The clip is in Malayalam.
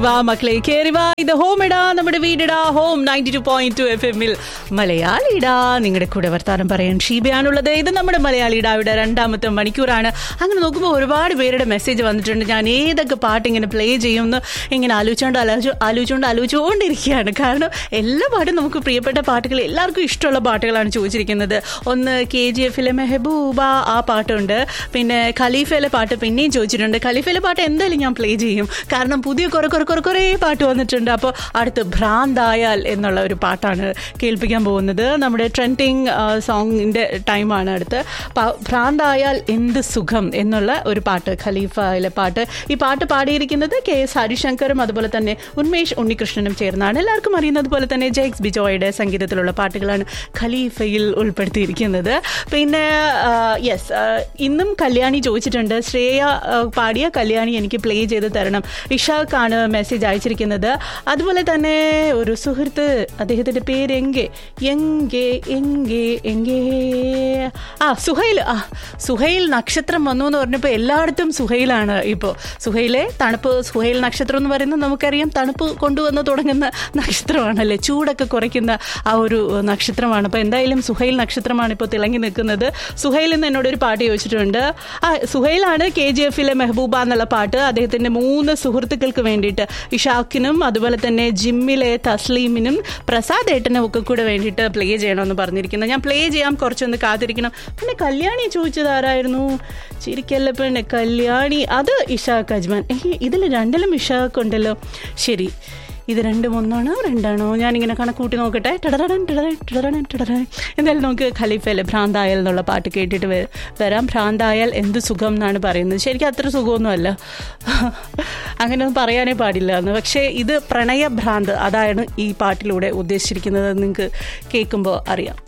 കേറിവാ മക്കളെ കേറിവാ ഇത് ഹോം ഇടാ നമ്മുടെ വീടിടാ home ninety two point two F എമ്മിൽ മലയാളിടാ നിങ്ങളുടെ കൂടെ വർത്താനം പറയാൻ ഷീബയാണുള്ളത് ഇത് നമ്മുടെ മലയാളിടാവിടെ രണ്ടാമത്തെ മണിക്കൂറാണ് അങ്ങനെ നോക്കുമ്പോൾ ഒരുപാട് പേരുടെ മെസ്സേജ് വന്നിട്ടുണ്ട് ഞാൻ ഏതൊക്കെ പാട്ട് ഇങ്ങനെ പ്ലേ ചെയ്യുമെന്ന് ഇങ്ങനെ ആലോചിച്ചുകൊണ്ട് ആലോചിച്ച് ആലോചിച്ചുകൊണ്ട് ആലോചിച്ചുകൊണ്ടിരിക്കുകയാണ് കാരണം എല്ലാ പാട്ടും നമുക്ക് പ്രിയപ്പെട്ട പാട്ടുകൾ എല്ലാവർക്കും ഇഷ്ടമുള്ള പാട്ടുകളാണ് ചോദിച്ചിരിക്കുന്നത് ഒന്ന് കെ ജി എഫിലെ മെഹബൂബ ആ പാട്ടുണ്ട് പിന്നെ ഖലീഫയിലെ പാട്ട് പിന്നെയും ചോദിച്ചിട്ടുണ്ട് ഖലീഫയിലെ പാട്ട് എന്തായാലും ഞാൻ പ്ലേ ചെയ്യും കാരണം പുതിയ കുറെ കുറെ കുറെ കുറേ പാട്ട് വന്നിട്ടുണ്ട് അപ്പോൾ അടുത്ത് ഭ്രാന്തായാൽ എന്നുള്ള ഒരു പാട്ടാണ് കേൾപ്പിക്കാൻ പോകുന്നത് നമ്മുടെ ട്രെൻഡിങ് സോങ്ങിൻ്റെ ടൈമാണ് അടുത്ത് പ- ഭ്രാന്തായാൽ എന്ത് സുഖം എന്നുള്ള ഒരു പാട്ട് ഖലീഫയിലെ പാട്ട് ഈ പാട്ട് പാടിയിരിക്കുന്നത് കെ എസ് ഹരിശങ്കറും അതുപോലെ തന്നെ ഉന്മേഷ് ഉണ്ണികൃഷ്ണനും ചേർന്നാണ് എല്ലാവർക്കും അറിയുന്നത് പോലെ തന്നെ ജെക്സ് ബിജോയുടെ സംഗീതത്തിലുള്ള പാട്ടുകളാണ് ഖലീഫയിൽ ഉൾപ്പെടുത്തിയിരിക്കുന്നത് പിന്നെ യെസ് ഇന്നും കല്യാണി ചോദിച്ചിട്ടുണ്ട് ശ്രേയ ആ, പാടിയ കല്യാണി എനിക്ക് പ്ലേ ചെയ്ത് തരണം ഇഷാഖാണ് മെസ്സേജ് അയച്ചിരിക്കുന്നത് അതുപോലെ തന്നെ ഒരു സുഹൃത്ത് അദ്ദേഹത്തിന്റെ പേര് എങ്കെ എങ്കെ എങ്കെ എങ്കേ ആ സുഹൈൽ ആ സുഹൈൽ നക്ഷത്രം വന്നു എന്ന് പറഞ്ഞപ്പോൾ എല്ലായിടത്തും സുഹൈലാണ് ഇപ്പോൾ സുഹൈലെ തണുപ്പ് സുഹൈൽ നക്ഷത്രം എന്ന് പറയുന്നത് നമുക്കറിയാം തണുപ്പ് കൊണ്ടുവന്ന് തുടങ്ങുന്ന നക്ഷത്രമാണല്ലേ ചൂടൊക്കെ കുറയ്ക്കുന്ന ആ ഒരു നക്ഷത്രമാണ് അപ്പോൾ എന്തായാലും സുഹൈൽ നക്ഷത്രമാണ് ഇപ്പോൾ തിളങ്ങി നിൽക്കുന്നത് സുഹൈൽ എന്ന് എന്നോട് ഒരു പാട്ട് ചോദിച്ചിട്ടുണ്ട് ആ സുഹൈലാണ് കെ ജി എഫിലെ മെഹബൂബ എന്നുള്ള പാട്ട് അദ്ദേഹത്തിന്റെ മൂന്ന് സുഹൃത്തുക്കൾക്ക് വേണ്ടിയിട്ട് ഇഷാക്കിനും അതുപോലെ തന്നെ ജിമ്മിലെ തസ്ലീമിനും പ്രസാദ് ഏട്ടനും ഒക്കെ കൂടെ വേണ്ടിയിട്ട് പ്ലേ ചെയ്യണമെന്ന് പറഞ്ഞിരിക്കുന്നത് ഞാൻ പ്ലേ ചെയ്യാം കുറച്ചൊന്ന് കാത്തിരിക്കണം പിന്നെ കല്യാണി ചോദിച്ചത് ആരായിരുന്നു ചിരിക്കല്ല പെണ്ണെ കല്യാണി അത് ഇഷാഖ് അജ്മാൻ ഏയ് ഇതിൽ രണ്ടിലും ഇഷാഖ് ഉണ്ടല്ലോ ശരി ഇത് രണ്ടും ഒന്നാണോ രണ്ടാണോ ഞാനിങ്ങനെ കണക്കൂട്ടി നോക്കട്ടെ ടടറടൻ ടടറൻ ടടറൻ ടടറൻ എന്തായാലും നമുക്ക് ഖലീഫയിലെ ഭ്രാന്തായൽ എന്നുള്ള പാട്ട് കേട്ടിട്ട് വ- വരാം ഭ്രാന്തായാൽ എന്ത് സുഖം എന്നാണ് പറയുന്നത് ശരിക്കും അത്ര സുഖമൊന്നുമല്ല അങ്ങനെയൊന്നും പറയാനേ പാടില്ല എന്ന് പക്ഷേ ഇത് പ്രണയഭ്രാന്ത് അതാണ് ഈ പാട്ടിലൂടെ ഉദ്ദേശിച്ചിരിക്കുന്നത് നിങ്ങൾക്ക് കേൾക്കുമ്പോൾ അറിയാം